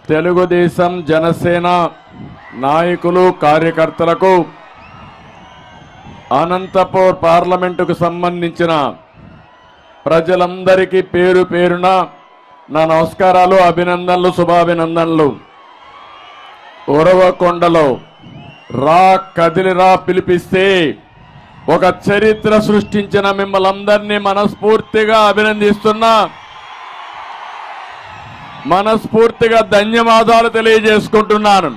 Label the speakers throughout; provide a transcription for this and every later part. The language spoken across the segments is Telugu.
Speaker 1: తెలుగుదేశం జనసేన నాయకులు కార్యకర్తలకు అనంతపూర్ పార్లమెంటుకు సంబంధించిన ప్రజలందరికీ పేరు పేరున నా నమస్కారాలు అభినందనలు శుభాభినందనలు ఉరవకొండలో రా కదిలిరా పిలిపిస్తే ఒక చరిత్ర సృష్టించిన మిమ్మల్ని అందరినీ మనస్ఫూర్తిగా అభినందిస్తున్నా మనస్ఫూర్తిగా ధన్యవాదాలు తెలియజేసుకుంటున్నాను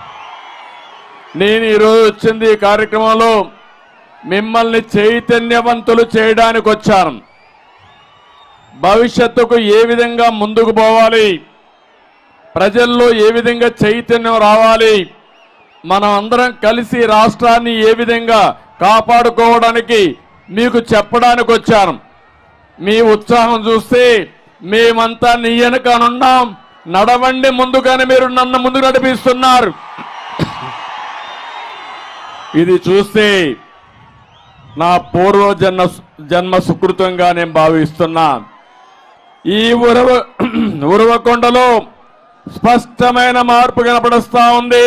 Speaker 1: నేను ఈరోజు వచ్చింది ఈ కార్యక్రమంలో మిమ్మల్ని చైతన్యవంతులు చేయడానికి వచ్చాను భవిష్యత్తుకు ఏ విధంగా ముందుకు పోవాలి ప్రజల్లో ఏ విధంగా చైతన్యం రావాలి మనం అందరం కలిసి రాష్ట్రాన్ని ఏ విధంగా కాపాడుకోవడానికి మీకు చెప్పడానికి వచ్చాను మీ ఉత్సాహం చూస్తే మేమంతా నీ వెనకనున్నాం నడవండి ముందుగానే మీరు నన్ను ముందుకు నడిపిస్తున్నారు ఇది చూస్తే నా పూర్వ జన్మ జన్మ సుకృతంగా నేను భావిస్తున్నా ఈ ఉరవ ఉరవకొండలో స్పష్టమైన మార్పు కనపడుస్తా ఉంది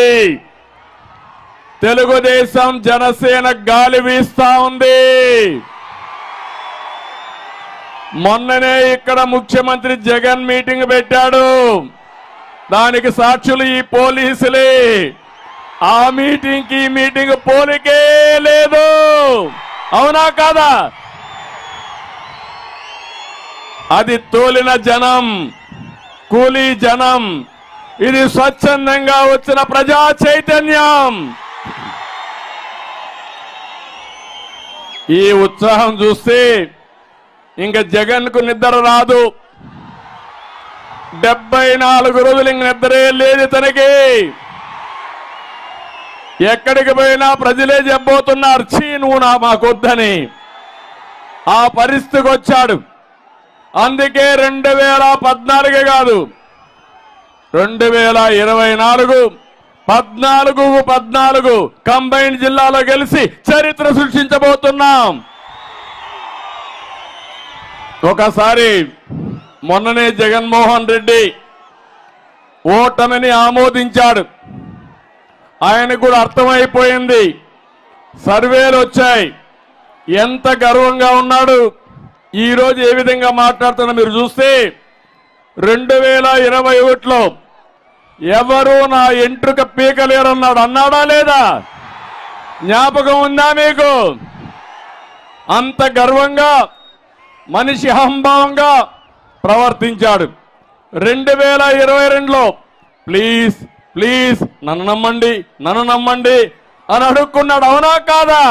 Speaker 1: తెలుగుదేశం జనసేన గాలి వీస్తా ఉంది మొన్ననే ఇక్కడ ముఖ్యమంత్రి జగన్ మీటింగ్ పెట్టాడు దానికి సాక్షులు ఈ పోలీసులే ఆ మీటింగ్ కి ఈ మీటింగ్ పోలికే లేదు అవునా కాదా అది తోలిన జనం కూలీ జనం ఇది స్వచ్ఛందంగా వచ్చిన ప్రజా చైతన్యం ఈ ఉత్సాహం చూస్తే ఇంకా జగన్ కు నిద్ర రాదు డెబ్బై నాలుగు రోజులు ఇంక నిద్రే లేదు తనకి ఎక్కడికి పోయినా ప్రజలే చెప్పబోతున్నారు చీ నువ్వు నా మాకొద్దని ఆ పరిస్థితికి వచ్చాడు అందుకే రెండు వేల పద్నాలుగే కాదు రెండు వేల ఇరవై నాలుగు పద్నాలుగు పద్నాలుగు కంబైన్ జిల్లాలో గెలిచి చరిత్ర సృష్టించబోతున్నాం ఒకసారి మొన్ననే జగన్మోహన్ రెడ్డి ఓటమిని ఆమోదించాడు ఆయనకు కూడా అర్థమైపోయింది సర్వేలు వచ్చాయి ఎంత గర్వంగా ఉన్నాడు ఈ రోజు ఏ విధంగా మాట్లాడుతున్నా మీరు చూస్తే రెండు వేల ఇరవై ఒకటిలో ఎవరు నా ఎంట్రుక పీకలేరన్నాడు అన్నాడా లేదా జ్ఞాపకం ఉందా మీకు అంత గర్వంగా మనిషి అహంభావంగా ప్రవర్తించాడు రెండు వేల ఇరవై రెండులో ప్లీజ్ ప్లీజ్ నన్ను నమ్మండి నన్ను నమ్మండి అని అడుక్కున్నాడు అవునా కాదా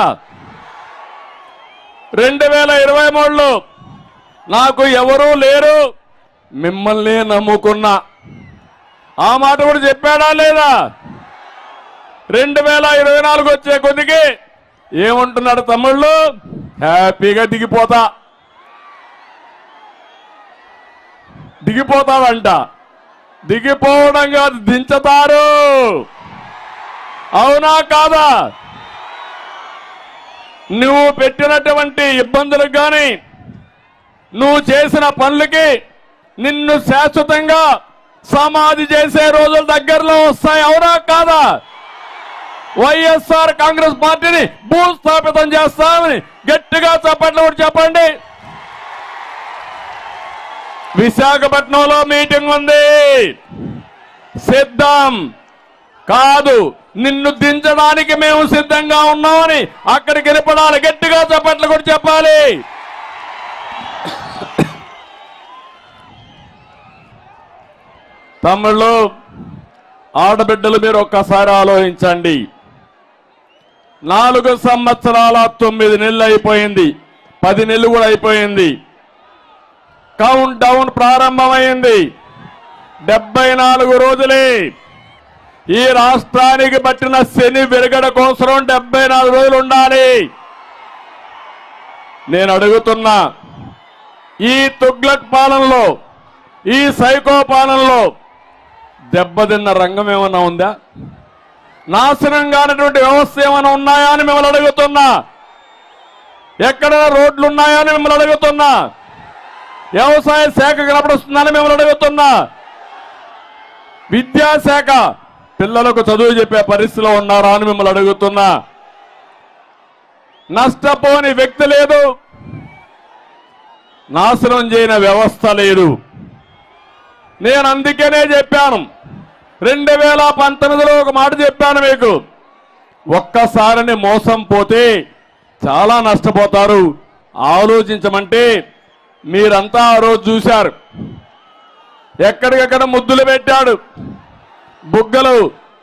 Speaker 1: రెండు వేల ఇరవై మూడులో నాకు ఎవరూ లేరు మిమ్మల్ని నమ్ముకున్నా ఆ మాట కూడా చెప్పాడా లేదా రెండు వేల ఇరవై నాలుగు వచ్చే కొద్దికి ఏమంటున్నాడు తమ్ముళ్ళు హ్యాపీగా దిగిపోతా దిగిపోతావంట దిగిపోవడం కాదు దించుతారు అవునా కాదా నువ్వు పెట్టినటువంటి ఇబ్బందులకు కానీ నువ్వు చేసిన పనులకి నిన్ను శాశ్వతంగా సమాధి చేసే రోజులు దగ్గరలో వస్తాయి అవునా కాదా వైఎస్ఆర్ కాంగ్రెస్ పార్టీని భూస్థాపితం చేస్తామని గట్టిగా చప్పట్లు కూడా చెప్పండి విశాఖపట్నంలో మీటింగ్ ఉంది సిద్ధం కాదు నిన్ను దించడానికి మేము సిద్ధంగా ఉన్నామని అక్కడికి వెళ్ళిపడాలి గట్టిగా చప్పట్లు కూడా చెప్పాలి తమ్ముళ్ళు ఆడబిడ్డలు మీరు ఒక్కసారి ఆలోచించండి నాలుగు సంవత్సరాల తొమ్మిది నెలలు అయిపోయింది పది నెలలు కూడా అయిపోయింది కౌంట్ డౌన్ ప్రారంభమైంది డెబ్బై నాలుగు రోజులే ఈ రాష్ట్రానికి పట్టిన శని విరగడ కోసం డెబ్బై నాలుగు రోజులు ఉండాలి నేను అడుగుతున్నా ఈ తుగ్లక్ పాలనలో ఈ సైకో పాలనలో దెబ్బతిన్న రంగం ఏమన్నా ఉందా నాశనం కానటువంటి వ్యవస్థ ఏమైనా ఉన్నాయా అని మిమ్మల్ని అడుగుతున్నా ఎక్కడ రోడ్లు ఉన్నాయా అని మిమ్మల్ని అడుగుతున్నా వ్యవసాయ శాఖ కనపడుస్తుందని మిమ్మల్ని అడుగుతున్నా విద్యాశాఖ పిల్లలకు చదువు చెప్పే పరిస్థితిలో ఉన్నారా అని మిమ్మల్ని అడుగుతున్నా నష్టపోని వ్యక్తి లేదు నాశనం చేయని వ్యవస్థ లేదు నేను అందుకనే చెప్పాను రెండు వేల పంతొమ్మిదిలో ఒక మాట చెప్పాను మీకు ఒక్కసారిని మోసం పోతే చాలా నష్టపోతారు ఆలోచించమంటే మీరంతా ఆ రోజు చూశారు ఎక్కడికక్కడ ముద్దులు పెట్టాడు బుగ్గలు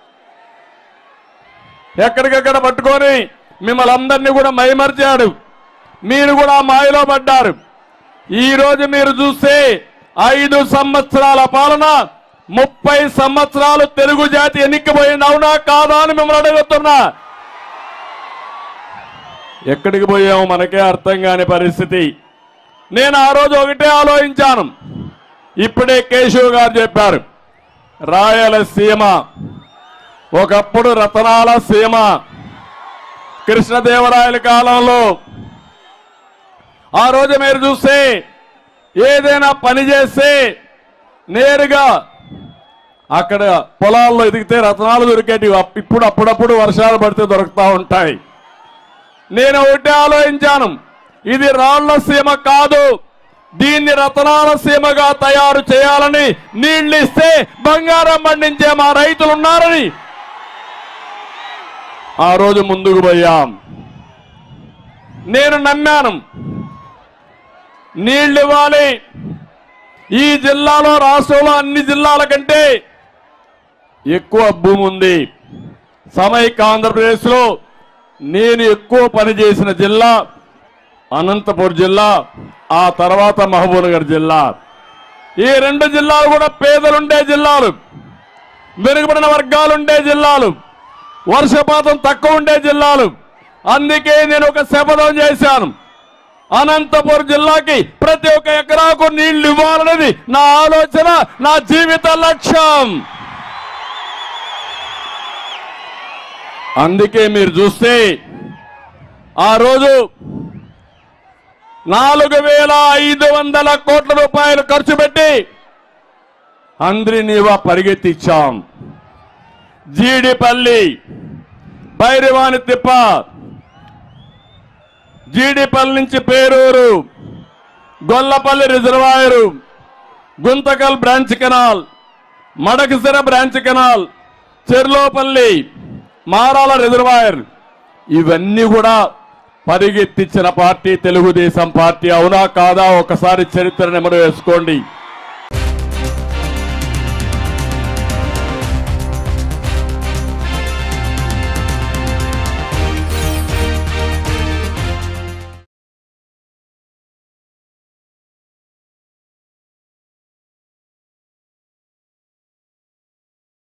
Speaker 1: ఎక్కడికక్కడ పట్టుకొని మిమ్మల్ని అందరినీ కూడా మైమర్చాడు మీరు కూడా ఆ మాయలో పడ్డారు ఈ రోజు మీరు చూస్తే ఐదు సంవత్సరాల పాలన ముప్పై సంవత్సరాలు తెలుగు జాతి ఎన్నికపోయింది అవునా కాదా అని మిమ్మల్ని అడుగుతున్నా ఎక్కడికి పోయాము మనకే అర్థం కాని పరిస్థితి నేను ఆ రోజు ఒకటే ఆలోచించాను ఇప్పుడే కేశవ్ గారు చెప్పారు రాయలసీమ ఒకప్పుడు రతనాల సీమ కృష్ణదేవరాయల కాలంలో ఆ రోజు మీరు చూస్తే ఏదైనా పని చేస్తే నేరుగా అక్కడ పొలాల్లో ఎదిగితే రత్నాలు దొరికేటివి అప్- ఇప్పుడు అప్పుడప్పుడు వర్షాలు పడితే దొరుకుతూ ఉంటాయి నేను ఒకటే ఆలోచించాను ఇది రాళ్ల సీమ కాదు దీన్ని రతనాల సీమగా తయారు చేయాలని నీళ్లు ఇస్తే బంగారం పండించే మా రైతులు ఉన్నారని ఆ రోజు ముందుకు పోయాం నేను నమ్మాను నీళ్లు ఇవ్వాలి ఈ జిల్లాలో రాష్ట్రంలో అన్ని జిల్లాల కంటే ఎక్కువ భూమి ఉంది సమైక్య ఆంధ్రప్రదేశ్లో నేను ఎక్కువ పని చేసిన జిల్లా అనంతపురం జిల్లా ఆ తర్వాత మహబూబ్నగర్ జిల్లా ఈ రెండు జిల్లాలు కూడా పేదలుండే జిల్లాలు వెనుకబడిన వర్గాలుండే జిల్లాలు వర్షపాతం తక్కువ ఉండే జిల్లాలు అందుకే నేను ఒక శపథం చేశాను అనంతపురం జిల్లాకి ప్రతి ఒక్క ఎకరాకు నీళ్లు ఇవ్వాలనేది నా ఆలోచన నా జీవిత లక్ష్యం అందుకే మీరు చూస్తే ఆ రోజు నాలుగు వేల ఐదు వందల కోట్ల రూపాయలు ఖర్చు పెట్టి అందరినీవా పరిగెత్తిచ్చాం జీడిపల్లి భైరవాని తిప్ప జీడిపల్లి నుంచి Peruru Gollapalli reservoir Guntakal branch canal Madakasira branch canal Cherlopalli Marala reservoir ఇవన్నీ కూడా పరిగెత్తించిన పార్టీ తెలుగుదేశం పార్టీ అవునా కాదా ఒకసారి చరిత్ర నెమరు వేసుకోండి